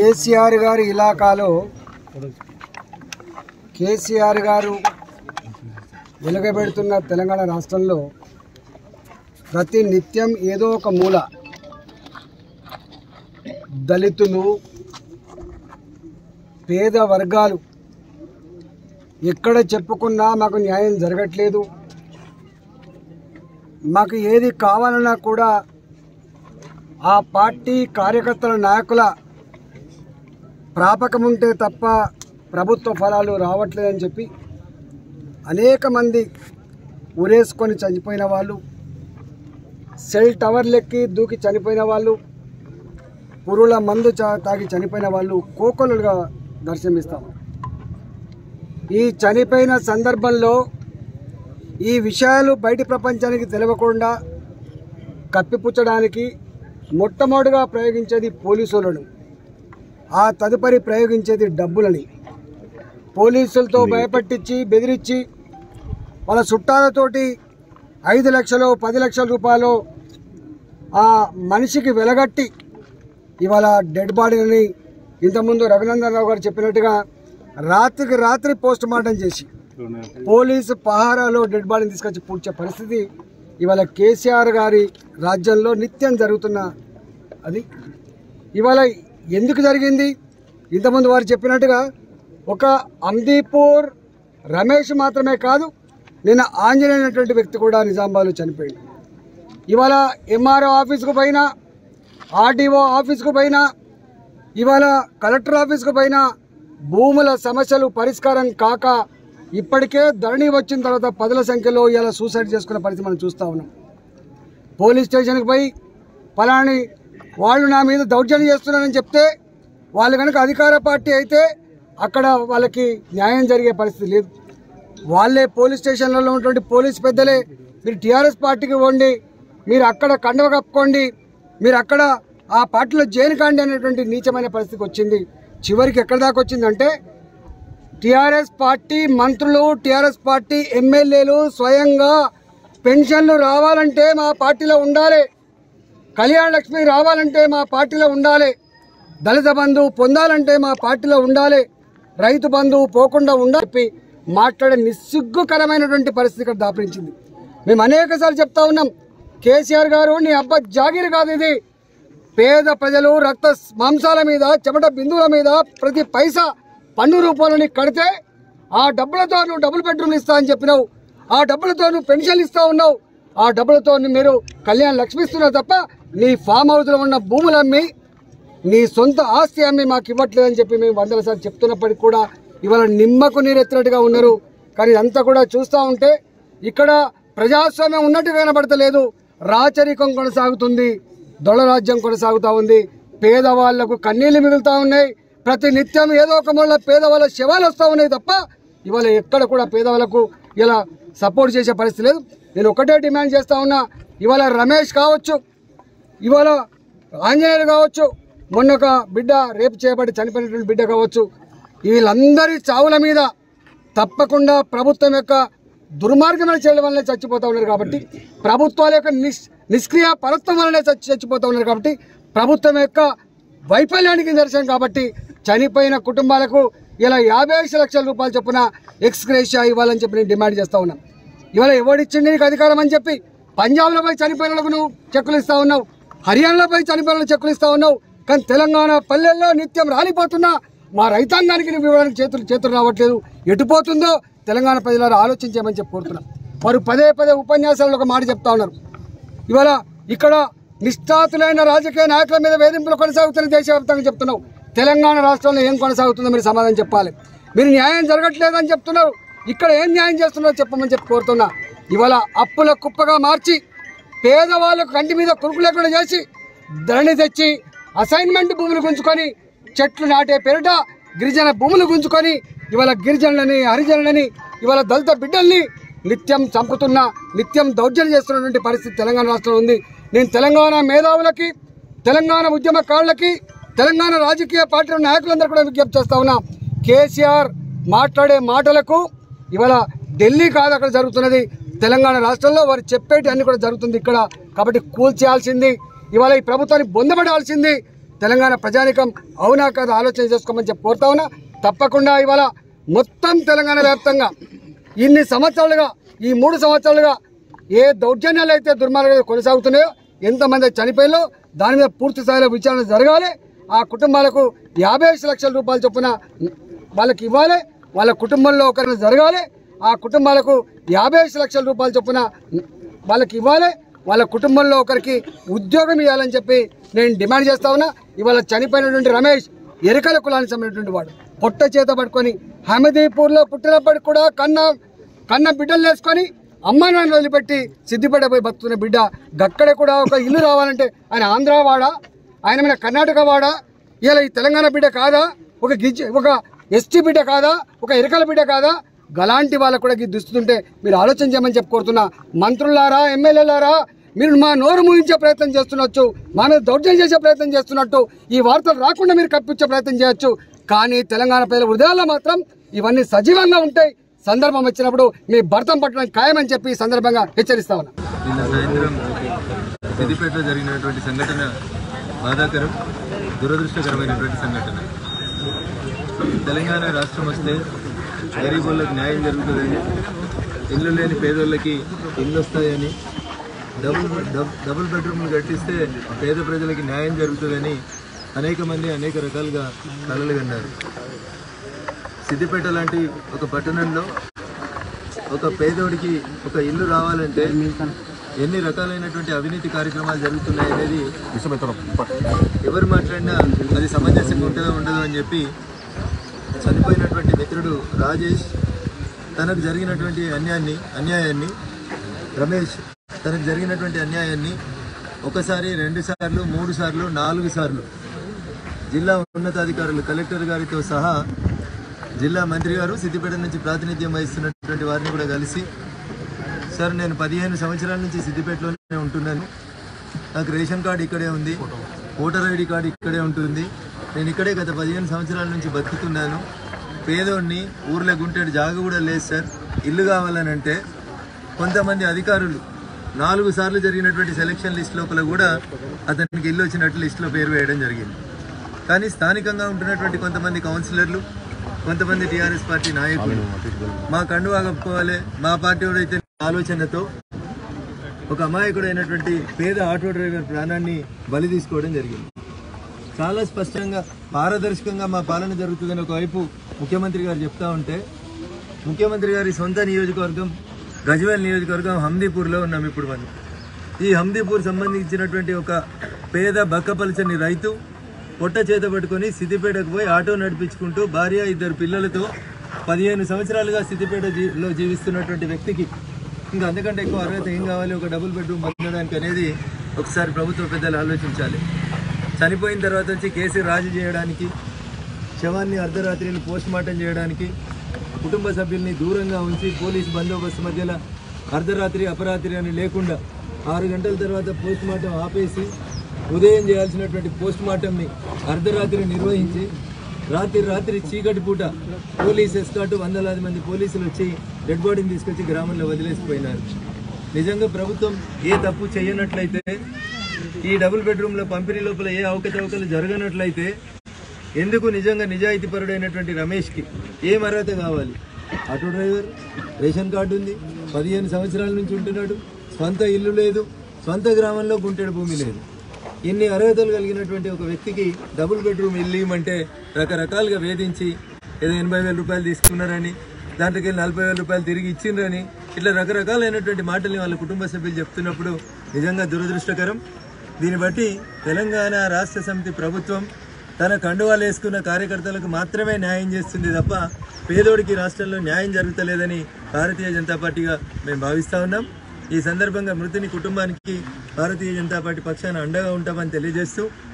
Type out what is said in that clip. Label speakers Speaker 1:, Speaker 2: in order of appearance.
Speaker 1: కేసీఆర్ గారి ఇలాకాలో కేసీఆర్ గారు వెలుగబెడుతున్న తెలంగాణ రాష్ట్రంలో ప్రతి నిత్యం ఏదో ఒక మూల దళితులు పేద వర్గాలు ఎక్కడ చెప్పుకున్నా మాకు న్యాయం జరగట్లేదు మాకు ఏది కావాలన్నా కూడా ఆ పార్టీ కార్యకర్తల నాయకుల ప్రాపకం ఉంటే తప్ప ప్రభుత్వ ఫలాలు రావట్లేదని చెప్పి అనేక మంది ఉరేసుకొని చనిపోయిన వాళ్ళు సెల్ టవర్లెక్కి దూకి చనిపోయిన వాళ్ళు పురుల మందు చా- తాగి చనిపోయిన వాళ్ళు కోకొలుగా దర్శనమిస్తాము ఈ చనిపోయిన సందర్భంలో ఈ విషయాలు బయటి ప్రపంచానికి తెలియకుండా కప్పిపుచ్చడానికి మొట్టమొదటిగా ప్రయోగించేది పోలీసులను ఆ తదుపరి ప్రయోగించేది డబ్బులని పోలీసులతో భయపట్టించి బెదిరించి వాళ్ళ చుట్టాలతోటి ఐదు లక్షలు పది లక్షల రూపాయలు ఆ మనిషికి వెలగట్టి ఇవాళ డెడ్ బాడీని ఇంతకుముందు రఘునందన్ రావు గారు చెప్పినట్టుగా రాత్రికి రాత్రి పోస్ట్ మార్టం చేసి పోలీసు పహారాలో డెడ్ బాడీని తీసుకొచ్చి పూడ్చే పరిస్థితి ఇవాళ కేసీఆర్ గారి రాజ్యంలో నిత్యం జరుగుతున్న అది ఇవాళ ఎందుకు జరిగింది ఇంతకుముందు వారు చెప్పినట్టుగా ఒక అందీపూర్ రమేష్ మాత్రమే కాదు నిన్న ఆంజనేయ అనేటువంటి వ్యక్తి కూడా నిజామాబాద్లో చనిపోయింది ఇవాళ ఎంఆర్ఓ ఆఫీస్కు పోయినా ఆర్డీఓ ఆఫీస్కు పోయినా ఇవాళ కలెక్టర్ ఆఫీస్కు పోయినా భూముల సమస్యలు పరిష్కారం కాక ఇప్పటికే ధరణి వచ్చిన తర్వాత పదుల సంఖ్యలో ఇలా సూసైడ్ చేసుకునే పరిస్థితి మనం చూస్తూ ఉన్నాం పోలీస్ స్టేషన్కి పోయి ఫలాని వాళ్ళు నా మీద దౌర్జన్యం చేస్తున్నారని చెప్తే వాళ్ళు కనుక అధికార పార్టీ అయితే అక్కడ వాళ్ళకి న్యాయం జరిగే పరిస్థితి లేదు వాళ్ళే పోలీస్ స్టేషన్లలో ఉన్నటువంటి పోలీస్ పెద్దలే మీరు టీఆర్ఎస్ పార్టీకి పోండి మీరు అక్కడ కండవ కప్పుకోండి మీరు అక్కడ ఆ పార్టీలో జైలు కాండి అనేటువంటి నీచమైన పరిస్థితికి వచ్చింది చివరికి ఎక్కడి దాకా వచ్చిందంటే టిఆర్ఎస్ పార్టీ మంత్రులు టిఆర్ఎస్ పార్టీ ఎమ్మెల్యేలు స్వయంగా పెన్షన్లు రావాలంటే మా పార్టీలో ఉండాలి కళ్యాణ లక్ష్మి రావాలంటే మా పార్టీలో ఉండాలి దళిత బంధు పొందాలంటే మా పార్టీలో ఉండాలి రైతు బంధు పోకుండా ఉండాలి చెప్పి మాట్లాడే నిస్సిగ్గుకరమైనటువంటి పరిస్థితి ఇక్కడ దాపరించింది మేము అనేక సార్లు చెప్తా ఉన్నాం కేసీఆర్ గారు నీ అబ్బ జాగిరి కాదు ఇది పేద ప్రజలు రక్త మాంసాల మీద చెమట బిందువుల మీద ప్రతి పైసా పన్ను రూపాయలని కడితే ఆ డబ్బులతో నువ్వు డబుల్ బెడ్రూమ్ ఇస్తా అని చెప్పినావు ఆ డబ్బులతో నువ్వు పెన్షన్ ఇస్తా ఉన్నావు ఆ డబ్బులతో మీరు కళ్యాణ లక్ష్మి ఇస్తున్నావు తప్ప నీ ఫామ్ హౌస్లో ఉన్న భూములు అమ్మి నీ సొంత ఆస్తి అమ్మి మాకు ఇవ్వట్లేదని చెప్పి మేము వందల సార్లు చెప్తున్నప్పటికీ కూడా ఇవాళ నిమ్మకు నీరెత్తినట్టుగా ఉన్నారు కానీ ఇదంతా కూడా చూస్తూ ఉంటే ఇక్కడ ప్రజాస్వామ్యం ఉన్నట్టు కనబడతలేదు రాచరికం కొనసాగుతుంది దొడరాజ్యం కొనసాగుతూ ఉంది పేదవాళ్లకు కన్నీళ్లు మిగులుతూ ఉన్నాయి ప్రతి నిత్యం ఏదో ఒక మూల పేదవాళ్ళ శవాలు వస్తూ ఉన్నాయి తప్ప ఇవాళ ఎక్కడ కూడా పేదవాళ్ళకు ఇలా సపోర్ట్ చేసే పరిస్థితి లేదు నేను ఒకటే డిమాండ్ చేస్తా ఉన్నా ఇవాళ రమేష్ కావచ్చు ఇవాళ ఆంజనేయులు కావచ్చు మొన్న ఒక బిడ్డ రేపు చేయబడి చనిపోయినటువంటి బిడ్డ కావచ్చు వీళ్ళందరి చావుల మీద తప్పకుండా ప్రభుత్వం యొక్క దుర్మార్గమైన చర్యల వల్లనే చచ్చిపోతూ ఉన్నారు కాబట్టి ప్రభుత్వాల యొక్క నిష్ నిష్క్రియ పరత్వం వల్లనే చచ్చి చచ్చిపోతూ ఉన్నారు కాబట్టి ప్రభుత్వం యొక్క వైఫల్యానికి నిదర్శనం కాబట్టి చనిపోయిన కుటుంబాలకు ఇలా యాభై ఐదు లక్షల రూపాయలు చొప్పున ఎక్స్గ్రేషియా ఇవ్వాలని చెప్పి నేను డిమాండ్ చేస్తా ఉన్నాను ఇవాళ ఎవడిచ్చింది నీకు అధికారం అని చెప్పి పంజాబ్లో పోయి చనిపోయిన వాళ్ళకు నువ్వు చెక్కులు ఇస్తా ఉన్నావు హర్యానాలో పోయి చనిపోయిన వాళ్ళకి చెక్కులు ఇస్తా ఉన్నావు కానీ తెలంగాణ పల్లెల్లో నిత్యం రాలిపోతున్నా మా రైతాంగానికి నువ్వు ఇవ్వడానికి చేతులు చేతులు రావట్లేదు ఎటుపోతుందో తెలంగాణ ప్రజలారా ఆలోచించేయమని చెప్పి కోరుతున్నాం వారు పదే పదే ఉపన్యాసాలలో ఒక మాట చెప్తా ఉన్నారు ఇవాళ ఇక్కడ నిష్ఠాతులైన రాజకీయ నాయకుల మీద వేధింపులు కొనసాగుతున్న దేశవ్యాప్తంగా చెప్తున్నావు తెలంగాణ రాష్ట్రంలో ఏం కొనసాగుతుందో మీరు సమాధానం చెప్పాలి మీరు న్యాయం జరగట్లేదని చెప్తున్నారు ఇక్కడ ఏం న్యాయం చేస్తున్నారో చెప్పమని చెప్పి కోరుతున్నా ఇవాళ అప్పుల కుప్పగా మార్చి పేదవాళ్ళకు కంటి మీద కురుకు లేకుండా చేసి ధరణి తెచ్చి అసైన్మెంట్ భూములు గుంజుకొని చెట్లు నాటే పెరట గిరిజన భూములు గుంజుకొని ఇవాళ గిరిజనులని హరిజనులని ఇవాళ దళిత బిడ్డల్ని నిత్యం చంపుతున్న నిత్యం దౌర్జన్యం చేస్తున్నటువంటి పరిస్థితి తెలంగాణ రాష్ట్రంలో ఉంది నేను తెలంగాణ మేధావులకి తెలంగాణ ఉద్యమకారులకి తెలంగాణ రాజకీయ పార్టీల నాయకులందరూ కూడా విజ్ఞప్తి చేస్తా ఉన్నా కేసీఆర్ మాట్లాడే మాటలకు ఇవాళ ఢిల్లీ కాదు అక్కడ జరుగుతున్నది తెలంగాణ రాష్ట్రంలో వారు చెప్పేటి అన్ని కూడా జరుగుతుంది ఇక్కడ కాబట్టి కూల్చేయాల్సింది ఇవాళ ఈ ప్రభుత్వాన్ని బొందబడాల్సింది తెలంగాణ ప్రజానికం అవునా కాదు ఆలోచన చేసుకోమని చెప్పి కోరుతా ఉన్నా తప్పకుండా ఇవాళ మొత్తం తెలంగాణ వ్యాప్తంగా ఇన్ని సంవత్సరాలుగా ఈ మూడు సంవత్సరాలుగా ఏ దౌర్జన్యాలు అయితే దుర్మార్గాలు కొనసాగుతున్నాయో ఎంతమంది చనిపోయారో దాని మీద పూర్తి స్థాయిలో విచారణ జరగాలి ఆ కుటుంబాలకు యాభై లక్షల రూపాయలు చొప్పున వాళ్ళకి ఇవ్వాలి వాళ్ళ కుటుంబంలో ఒకరిని జరగాలి ఆ కుటుంబాలకు యాభై లక్షల రూపాయలు చొప్పున వాళ్ళకి ఇవ్వాలి వాళ్ళ కుటుంబంలో ఒకరికి ఉద్యోగం ఇవ్వాలని చెప్పి నేను డిమాండ్ చేస్తా ఉన్నా ఇవాళ చనిపోయినటువంటి రమేష్ ఎరుకల కులానికి సంబంధించినటువంటి వాడు పొట్ట చేత పట్టుకొని హమదీపూర్లో పుట్టినప్పటికి కూడా కన్న కన్న బిడ్డలు వేసుకొని అమ్మ నాన్న వదిలిపెట్టి సిద్దిపేట పోయి బతుకుతున్న బిడ్డ గక్కడ కూడా ఒక ఇల్లు రావాలంటే ఆయన ఆంధ్ర వాడా ఆయన మీద కర్ణాటక వాడా ఇలా ఈ తెలంగాణ బిడ్డ కాదా ఒక గిజ్ ఒక ఎస్టీ బిడ్డ కాదా ఒక ఎరకల బిడ్డ కాదా గలాంటి వాళ్ళకు కూడా ఇది దుస్తుంటే మీరు ఆలోచన చేయమని చెప్పి కోరుతున్నా మంత్రులారా ఎమ్మెల్యేలారా మీరు మా నోరు మూయించే ప్రయత్నం చేస్తున్నట్టు మా మీద దౌర్జన్యం చేసే ప్రయత్నం చేస్తున్నట్టు ఈ వార్తలు రాకుండా మీరు కప్పించే ప్రయత్నం చేయొచ్చు కానీ తెలంగాణ ప్రజల హృదయాల్లో మాత్రం ఇవన్నీ సజీవంగా ఉంటాయి సందర్భం వచ్చినప్పుడు మీ భర్తం పట్టడానికి ఖాయమని చెప్పి ఈ సందర్భంగా హెచ్చరిస్తా ఉన్నా
Speaker 2: నిన్న సాయంత్రం సిద్దిపేటలో జరిగినటువంటి సంఘటన బాధాకరం దురదృష్టకరమైనటువంటి సంఘటన తెలంగాణ రాష్ట్రం వస్తే గరీబులకు న్యాయం జరుగుతుందని ఇల్లు లేని పేదోళ్ళకి ఇల్లు వస్తాయని డబుల్ డబ్- డబుల్ బెడ్రూమ్లు కట్టిస్తే పేద ప్రజలకి న్యాయం జరుగుతుందని అనేక మంది అనేక రకాలుగా కలలు కన్నారు సిద్దిపేట లాంటి ఒక పట్టణంలో ఒక పేదోడికి ఒక ఇల్లు రావాలంటే ఎన్ని రకాలైనటువంటి అవినీతి కార్యక్రమాలు జరుగుతున్నాయి అనేది ఎవరు మాట్లాడినా అది సమంజసంగా ఉంటుందో ఉండదో అని చెప్పి చనిపోయినటువంటి మిత్రుడు రాజేష్ తనకు జరిగినటువంటి అన్యాయాన్ని అన్యాయాన్ని రమేష్ తనకు జరిగినటువంటి అన్యాయాన్ని ఒకసారి రెండు సార్లు మూడు సార్లు నాలుగు సార్లు జిల్లా ఉన్నతాధికారులు కలెక్టర్ గారితో సహా జిల్లా మంత్రి గారు సిద్దిపేట నుంచి ప్రాతినిధ్యం వహిస్తున్నటువంటి వారిని కూడా కలిసి సార్ నేను పదిహేను సంవత్సరాల నుంచి సిద్దిపేటలోనే ఉంటున్నాను నాకు రేషన్ కార్డు ఇక్కడే ఉంది ఓటర్ ఐడి కార్డు ఇక్కడే ఉంటుంది నేను ఇక్కడే గత పదిహేను సంవత్సరాల నుంచి బతుకుతున్నాను పేదోడిని ఊర్లో గుంటేడు జాగ కూడా లేదు సార్ ఇల్లు కావాలని అంటే కొంతమంది అధికారులు నాలుగు సార్లు జరిగినటువంటి సెలక్షన్ లిస్ట్ లోపల కూడా అతనికి ఇల్లు వచ్చినట్లు లిస్టులో పేరు వేయడం జరిగింది కానీ స్థానికంగా ఉంటున్నటువంటి కొంతమంది కౌన్సిలర్లు కొంతమంది టీఆర్ఎస్ పార్టీ నాయకులు మా కండువా కప్పుకోవాలి మా పార్టీ అయితే ఆలోచనతో ఒక అమాయకుడైనటువంటి పేద ఆటో డ్రైవర్ ప్రాణాన్ని బలి తీసుకోవడం జరిగింది చాలా స్పష్టంగా పారదర్శకంగా మా పాలన జరుగుతుందని ఒకవైపు ముఖ్యమంత్రి గారు చెప్తా ఉంటే ముఖ్యమంత్రి గారి సొంత నియోజకవర్గం గజ్వేల్ నియోజకవర్గం హందీపూర్లో ఉన్నాం ఇప్పుడు మనం ఈ హందీపూర్ సంబంధించినటువంటి ఒక పేద బక్కపలచని రైతు పొట్ట చేత పట్టుకొని సిద్దిపేటకు పోయి ఆటో నడిపించుకుంటూ భార్య ఇద్దరు పిల్లలతో పదిహేను సంవత్సరాలుగా సిద్దిపేట జీ- లో జీవిస్తున్నటువంటి వ్యక్తికి ఇంకా అంతకంటే ఎక్కువ అర్హత ఏం కావాలి ఒక డబుల్ బెడ్రూమ్ పొందడానికి అనేది ఒకసారి ప్రభుత్వ పెద్దలు ఆలోచించాలి చనిపోయిన తర్వాత వచ్చి కేసు రాజీ చేయడానికి శవాన్ని అర్ధరాత్రిని పోస్ట్ మార్టం చేయడానికి కుటుంబ సభ్యుల్ని దూరంగా ఉంచి పోలీస్ బందోబస్తు మధ్యలో అర్ధరాత్రి అపరాత్రి అని లేకుండా ఆరు గంటల తర్వాత పోస్ట్ మార్టం ఆపేసి ఉదయం చేయాల్సినటువంటి పోస్ట్ మార్టంని అర్ధరాత్రి నిర్వహించి రాత్రి రాత్రి చీకటి పూట పోలీస్ ఎస్కాట్ వందలాది మంది పోలీసులు వచ్చి డెడ్ బాడీని తీసుకొచ్చి గ్రామంలో వదిలేసిపోయినారు నిజంగా ప్రభుత్వం ఏ తప్పు చేయనట్లయితే ఈ డబుల్ బెడ్రూమ్ల పంపిణీ లోపల ఏ అవకతవకలు జరగనట్లయితే ఎందుకు నిజంగా నిజాయితీ పరుడైనటువంటి రమేష్కి ఏం అర్హత కావాలి ఆటో డ్రైవర్ రేషన్ కార్డు ఉంది పదిహేను సంవత్సరాల నుంచి ఉంటున్నాడు సొంత ఇల్లు లేదు సొంత గ్రామంలో గుంటెడు భూమి లేదు ఇన్ని అర్హతలు కలిగినటువంటి ఒక వ్యక్తికి డబుల్ బెడ్రూమ్ ఇల్లు ఇవ్వమంటే రకరకాలుగా వేధించి ఏదో ఎనభై వేల రూపాయలు తీసుకున్నారని దాంట్లోకి వెళ్ళి నలభై వేల రూపాయలు తిరిగి ఇచ్చిండ్రని ఇట్లా రకరకాలైనటువంటి మాటల్ని వాళ్ళ కుటుంబ సభ్యులు చెప్తున్నప్పుడు నిజంగా దురదృష్టకరం దీన్ని బట్టి తెలంగాణ రాష్ట్ర సమితి ప్రభుత్వం తన కండువాలు వేసుకున్న కార్యకర్తలకు మాత్రమే న్యాయం చేస్తుంది తప్ప పేదోడికి రాష్ట్రంలో న్యాయం జరుగుతలేదని భారతీయ జనతా పార్టీగా మేము భావిస్తా ఉన్నాం ఈ సందర్భంగా మృతుని కుటుంబానికి భారతీయ జనతా పార్టీ పక్షాన అండగా ఉంటామని తెలియజేస్తూ